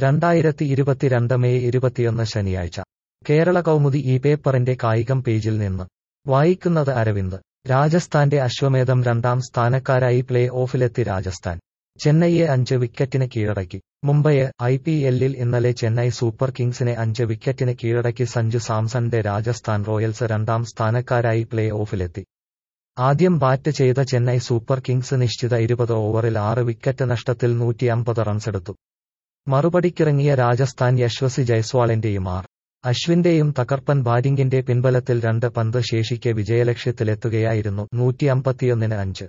രണ്ടായിരത്തി ഇരുപത്തിരണ്ട് മെയ് ഇരുപത്തിയൊന്ന് ശനിയാഴ്ച കേരള കൗമുദി ഈ പേപ്പറിന്റെ കായികം പേജിൽ നിന്ന് വായിക്കുന്നത് അരവിന്ദ് രാജസ്ഥാന്റെ അശ്വമേധം രണ്ടാം സ്ഥാനക്കാരായി പ്ലേ ഓഫിലെത്തി രാജസ്ഥാൻ ചെന്നൈയെ അഞ്ച് വിക്കറ്റിന് കീഴടക്കി മുംബൈയെ ഐ പി എല്ലിൽ ഇന്നലെ ചെന്നൈ സൂപ്പർ കിങ്സിനെ അഞ്ച് വിക്കറ്റിന് കീഴടക്കി സഞ്ജു സാംസന്റെ രാജസ്ഥാൻ റോയൽസ് രണ്ടാം സ്ഥാനക്കാരായി പ്ലേ ഓഫിലെത്തി ആദ്യം ബാറ്റ് ചെയ്ത ചെന്നൈ സൂപ്പർ കിങ്സ് നിശ്ചിത ഇരുപത് ഓവറിൽ ആറ് വിക്കറ്റ് നഷ്ടത്തിൽ നൂറ്റി അമ്പത് റൺസെടുത്തു മറുപടിക്കിറങ്ങിയ രാജസ്ഥാൻ യശ്വസി ജയ്സ്വാളിന്റെയും ആർ അശ്വിന്റെയും തകർപ്പൻ ബാറ്റിംഗിന്റെ പിൻബലത്തിൽ രണ്ട് പന്ത് ശേഷിക്കെ വിജയലക്ഷ്യത്തിലെത്തുകയായിരുന്നു നൂറ്റി അമ്പത്തിയൊന്നിന് അഞ്ച്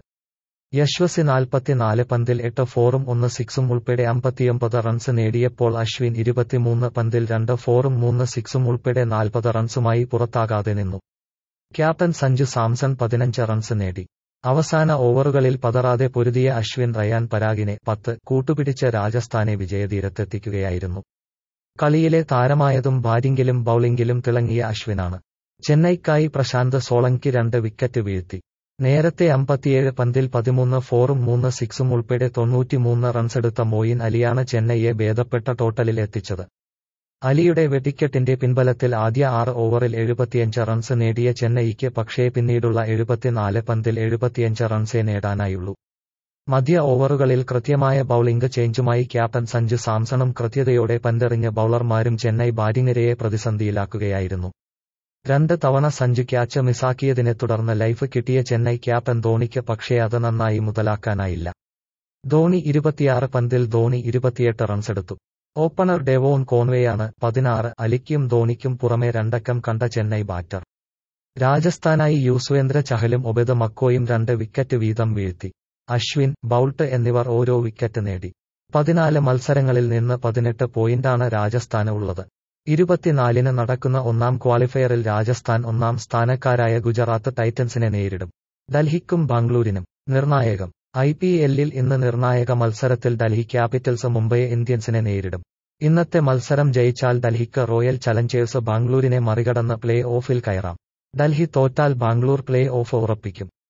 യശ്വസി നാൽപ്പത്തിനാല് പന്തിൽ എട്ട് ഫോറും ഒന്ന് സിക്സും ഉൾപ്പെടെ അമ്പത്തിയൊമ്പത് റൺസ് നേടിയപ്പോൾ അശ്വിൻ ഇരുപത്തിമൂന്ന് പന്തിൽ രണ്ട് ഫോറും മൂന്ന് സിക്സും ഉൾപ്പെടെ നാൽപ്പത് റൺസുമായി പുറത്താകാതെ നിന്നു ക്യാപ്റ്റൻ സഞ്ജു സാംസൺ പതിനഞ്ച് റൺസ് നേടി അവസാന ഓവറുകളിൽ പതറാതെ പൊരുതിയ അശ്വിൻ റയാൻ പരാഗിനെ പത്ത് കൂട്ടുപിടിച്ച് രാജസ്ഥാനെ വിജയതീരത്തെത്തിക്കുകയായിരുന്നു കളിയിലെ താരമായതും ബാറ്റിംഗിലും ബൌളിംഗിലും തിളങ്ങിയ അശ്വിനാണ് ചെന്നൈക്കായി പ്രശാന്ത് സോളങ്കി രണ്ട് വിക്കറ്റ് വീഴ്ത്തി നേരത്തെ അമ്പത്തിയേഴ് പന്തിൽ പതിമൂന്ന് ഫോറും മൂന്ന് സിക്സും ഉൾപ്പെടെ തൊണ്ണൂറ്റിമൂന്ന് റൺസെടുത്ത മോയിൻ അലിയാണ് ചെന്നൈയെ ഭേദപ്പെട്ട ടോട്ടലിൽ എത്തിച്ചത് അലിയുടെ വെടിക്കെട്ടിന്റെ പിൻബലത്തിൽ ആദ്യ ആറ് ഓവറിൽ എഴുപത്തിയഞ്ച് റൺസ് നേടിയ ചെന്നൈയ്ക്ക് പക്ഷേ പിന്നീടുള്ള എഴുപത്തിനാല് പന്തിൽ എഴുപത്തിയഞ്ച് റൺസേ നേടാനായുള്ളൂ മധ്യ ഓവറുകളിൽ കൃത്യമായ ബൌളിംഗ് ചേഞ്ചുമായി ക്യാപ്റ്റൻ സഞ്ജു സാംസണും കൃത്യതയോടെ പന്തെറിഞ്ഞ ബൌളർമാരും ചെന്നൈ ബാറ്റിംഗിരയെ പ്രതിസന്ധിയിലാക്കുകയായിരുന്നു രണ്ട് തവണ സഞ്ജു ക്യാച്ച് മിസാക്കിയതിനെ തുടർന്ന് ലൈഫ് കിട്ടിയ ചെന്നൈ ക്യാപ്റ്റൻ ധോണിക്ക് പക്ഷേ അത് നന്നായി മുതലാക്കാനായില്ല ധോണി ഇരുപത്തിയാറ് പന്തിൽ ധോണി ഇരുപത്തിയെട്ട് റൺസെടുത്തു ഓപ്പണർ ഡെവോൺ കോൺവേയാണ് പതിനാറ് അലിക്കും ധോണിക്കും പുറമെ രണ്ടക്കം കണ്ട ചെന്നൈ ബാറ്റർ രാജസ്ഥാനായി യുസ്വേന്ദ്ര ചഹലും ഒബെദ് മക്കോയും രണ്ട് വിക്കറ്റ് വീതം വീഴ്ത്തി അശ്വിൻ ബൌൾട്ട് എന്നിവർ ഓരോ വിക്കറ്റ് നേടി പതിനാല് മത്സരങ്ങളിൽ നിന്ന് പതിനെട്ട് പോയിന്റാണ് രാജസ്ഥാന് ഉള്ളത് ഇരുപത്തിനാലിന് നടക്കുന്ന ഒന്നാം ക്വാളിഫയറിൽ രാജസ്ഥാൻ ഒന്നാം സ്ഥാനക്കാരായ ഗുജറാത്ത് ടൈറ്റൻസിനെ നേരിടും ഡൽഹിക്കും ബാംഗ്ലൂരിനും നിർണായകം ഐ പി എല്ലിൽ ഇന്ന് നിർണായക മത്സരത്തിൽ ഡൽഹി ക്യാപിറ്റൽസ് മുംബൈ ഇന്ത്യൻസിനെ നേരിടും ഇന്നത്തെ മത്സരം ജയിച്ചാൽ ഡൽഹിക്ക് റോയൽ ചലഞ്ചേഴ്സ് ബാംഗ്ലൂരിനെ മറികടന്ന് പ്ലേ ഓഫിൽ കയറാം ഡൽഹി തോറ്റാൽ ബാംഗ്ലൂർ പ്ലേ ഓഫ് ഉറപ്പിക്കും